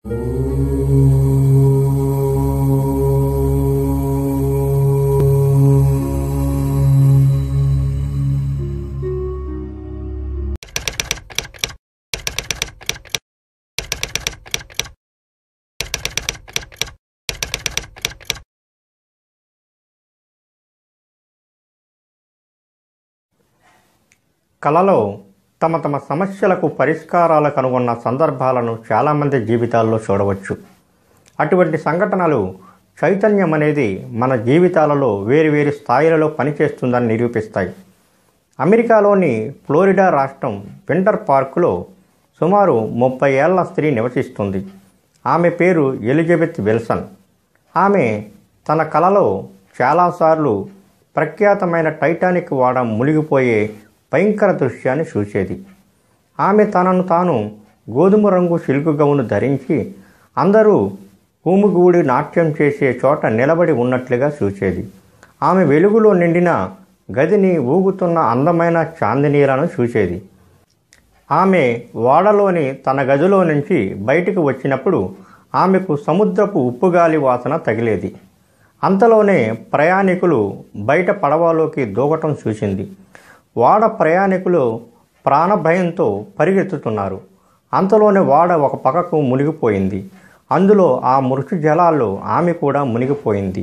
కళలో తమ తమ సమస్యలకు పరిష్కారాలు కనుగొన్న సందర్భాలను చాలామంది జీవితాల్లో చూడవచ్చు అటువంటి సంఘటనలు చైతన్యం అనేది మన జీవితాలలో వేరువేరు స్థాయిలలో పనిచేస్తుందని నిరూపిస్తాయి అమెరికాలోని ఫ్లోరిడా రాష్ట్రం వింటర్ పార్కులో సుమారు ముప్పై ఏళ్ల స్త్రీ నివసిస్తుంది ఆమె పేరు ఎలిజబెత్ విల్సన్ ఆమె తన కలలో చాలాసార్లు ప్రఖ్యాతమైన టైటానిక్ వాడ మునిగిపోయే భయంకర దృశ్యాన్ని చూసేది ఆమె తనను తాను గోధుమ రంగు సిల్కు గౌను ధరించి అందరూ భూమిగూడి నాట్యం చేసే చోట నిలబడి ఉన్నట్లుగా చూసేది ఆమె వెలుగులో నిండిన గదిని ఊగుతున్న అందమైన చాందినీలను చూసేది ఆమె ఓడలోని తన గదిలో నుంచి బయటకు వచ్చినప్పుడు ఆమెకు సముద్రపు ఉప్పుగాలి వాసన తగిలేది అంతలోనే ప్రయాణికులు బయట పడవలోకి దూకటం చూసింది వాడ ప్రయాణికులు ప్రాణభయంతో పరిగెత్తుతున్నారు అంతలోనే వాడ ఒక పక్కకు మునిగిపోయింది అందులో ఆ మృతి జలాల్లో ఆమె కూడా మునిగిపోయింది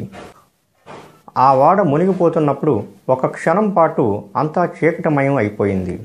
ఆ వాడ మునిగిపోతున్నప్పుడు ఒక క్షణం పాటు అంతా చీకటమయం అయిపోయింది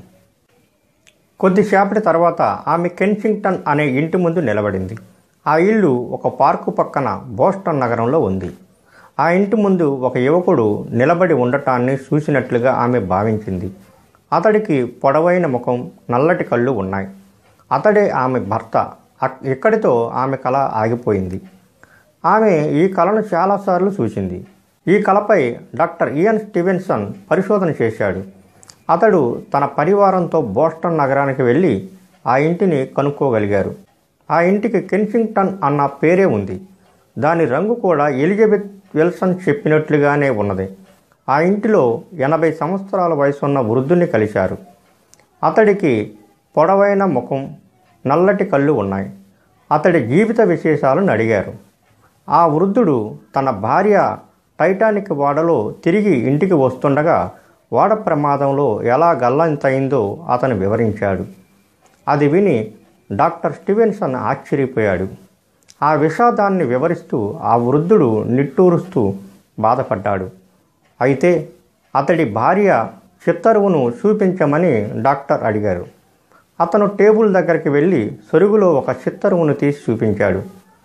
కొద్దిసేపటి తర్వాత ఆమె కెన్సింగ్టన్ అనే ఇంటి ముందు నిలబడింది ఆ ఇల్లు ఒక పార్కు పక్కన బోస్టన్ నగరంలో ఉంది ఆ ఇంటి ముందు ఒక యువకుడు నిలబడి ఉండటాన్ని చూసినట్లుగా ఆమె భావించింది అతడికి పొడవైన ముఖం నల్లటి కళ్ళు ఉన్నాయి అతడే ఆమె భర్త అక్- ఇక్కడితో ఆమె కళ ఆగిపోయింది ఆమె ఈ కళను చాలాసార్లు చూసింది ఈ కళపై డాక్టర్ ఇయన్ స్టీవెన్సన్ పరిశోధన చేశాడు అతడు తన పరివారంతో బోస్టన్ నగరానికి వెళ్ళి ఆ ఇంటిని కనుక్కోగలిగారు ఆ ఇంటికి కెన్సింగ్టన్ అన్న పేరే ఉంది దాని రంగు కూడా ఎలిజబెత్ విల్సన్ చెప్పినట్లుగానే ఉన్నది ఆ ఇంటిలో ఎనభై సంవత్సరాల వయసున్న వృద్ధుని కలిశారు అతడికి పొడవైన ముఖం నల్లటి కళ్ళు ఉన్నాయి అతడి జీవిత విశేషాలను అడిగారు ఆ వృద్ధుడు తన భార్య టైటానిక్ వాడలో తిరిగి ఇంటికి వస్తుండగా వాడ ప్రమాదంలో ఎలా గల్లంతయిందో అతను వివరించాడు అది విని డాక్టర్ స్టీవెన్సన్ ఆశ్చర్యపోయాడు ఆ విషాదాన్ని వివరిస్తూ ఆ వృద్ధుడు నిట్టూరుస్తూ బాధపడ్డాడు అయితే అతడి భార్య చిత్తరువును చూపించమని డాక్టర్ అడిగారు అతను టేబుల్ దగ్గరికి వెళ్ళి సొరుగులో ఒక చిత్తరువును తీసి చూపించాడు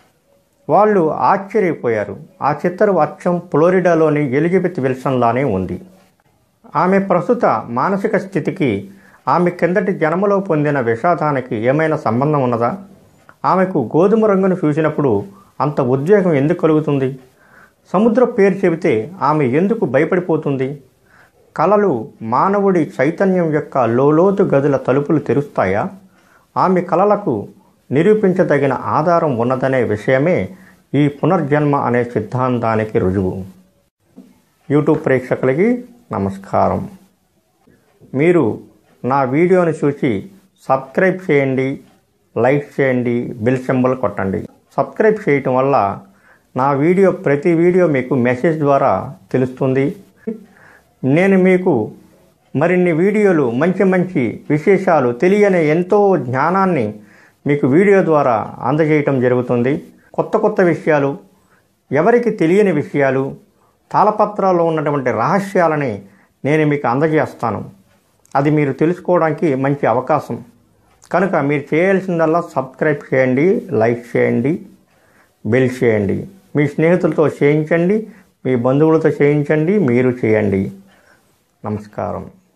వాళ్ళు ఆశ్చర్యపోయారు ఆ చిత్తరువు అచ్చం ఫ్లోరిడాలోని ఎలిజబెత్ విల్సన్లానే ఉంది ఆమె ప్రస్తుత మానసిక స్థితికి ఆమె కిందటి జన్మలో పొందిన విషాదానికి ఏమైనా సంబంధం ఉన్నదా ఆమెకు గోధుమ రంగును చూసినప్పుడు అంత ఉద్వేగం ఎందుకు కలుగుతుంది సముద్ర పేరు చెబితే ఆమె ఎందుకు భయపడిపోతుంది కళలు మానవుడి చైతన్యం యొక్క లోలోతు గదుల తలుపులు తెరుస్తాయా ఆమె కళలకు నిరూపించదగిన ఆధారం ఉన్నదనే విషయమే ఈ పునర్జన్మ అనే సిద్ధాంతానికి రుజువు యూట్యూబ్ ప్రేక్షకులకి నమస్కారం మీరు నా వీడియోని చూసి సబ్స్క్రైబ్ చేయండి లైక్ చేయండి బెల్ సింబల్ కొట్టండి సబ్స్క్రైబ్ చేయటం వల్ల నా వీడియో ప్రతి వీడియో మీకు మెసేజ్ ద్వారా తెలుస్తుంది నేను మీకు మరిన్ని వీడియోలు మంచి మంచి విశేషాలు తెలియని ఎంతో జ్ఞానాన్ని మీకు వీడియో ద్వారా అందజేయటం జరుగుతుంది కొత్త కొత్త విషయాలు ఎవరికి తెలియని విషయాలు తాళపత్రాల్లో ఉన్నటువంటి రహస్యాలని నేను మీకు అందజేస్తాను అది మీరు తెలుసుకోవడానికి మంచి అవకాశం కనుక మీరు చేయాల్సిందల్లా సబ్స్క్రైబ్ చేయండి లైక్ చేయండి బెల్ చేయండి మీ స్నేహితులతో చేయించండి మీ బంధువులతో చేయించండి మీరు చేయండి నమస్కారం